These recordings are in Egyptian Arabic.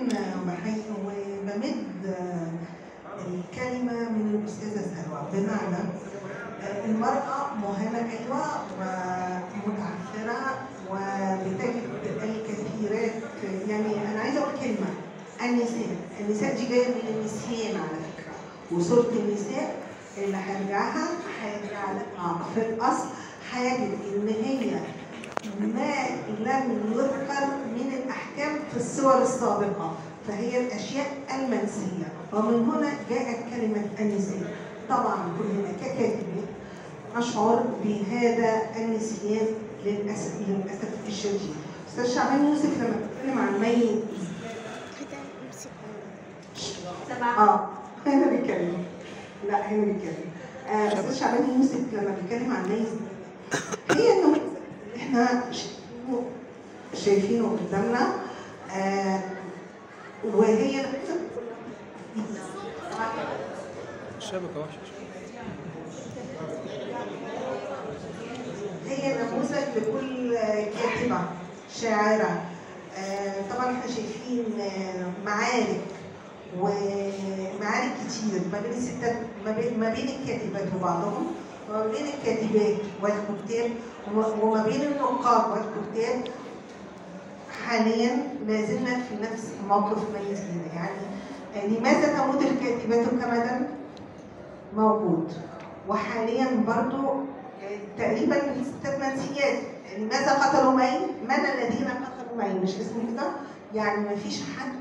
بحيي وبمد الكلمة من الأستاذة سلوى بمعنى المرأة مهمة أيوة ومتعثرة وبتجد الكثيرات يعني أنا عايزة أقول كلمة النساء النساء دي جاية من النسيان على فكرة وصورة النساء اللي هرجعها هيرجع لها في الأصل هيجد إن هي ما لم يذكر من الأحكام في الصور السابقة فهي الأشياء المنسية ومن هنا جاءت كلمة النساء طبعا كلنا ككاتبين نشعر بهذا النسيان للأسف للأسف الشديد أستاذ شعبان يوسف لما بيتكلم عن مي اه هنا بيتكلم لا هنا بيتكلم آه، استاذ شعبان يوسف لما بيتكلم عن مي هي انه احنا ش- شايفينه قدامنا آه وهي الشبكة وحشة هي نموذج لكل كاتبة شاعرة آه، طبعا احنا شايفين آه، معارك ومعارك كتير ما بين الستات ما بين ما بين الكاتبات وبعضهم وما بين الكاتبات والكتاب وما- وما بين النقاد والكتاب حاليا ما زلنا في نفس موقف ميز لنا يعني آه، لماذا تموت الكاتبات كمدا موجود وحاليا برضو آه، تقريبا الستات منسيات لماذا قتلوا مي؟ من الذين قتلوا مي؟ مش اسمه كده؟ يعني ما فيش حد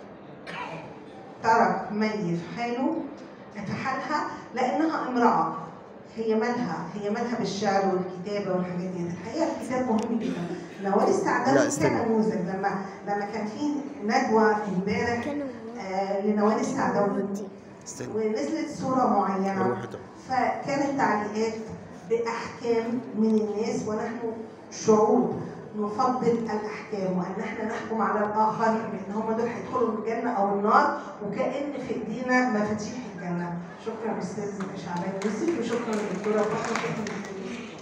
ترك مي في حاله في حالها لانها امراه هي مالها هي مالها بالشعر والكتابه والحاجات دي الحقيقه الكتاب مهم جدا نوال لا، السعداوي استنى. كان نموذج لما لما كان في ندوه امبارح آه لنوال السعداوي استنى ونزلت صوره معينه روح ده. فكانت تعليقات باحكام من الناس ونحن شعوب نفضل الاحكام وان احنا نحكم على الاخر بان هم دول هيدخلوا الجنه او النار وكان في ايدينا مفاتيح الجنه شكرا استاذ شعبان يوسف وشكرا للدكتوره فاطمه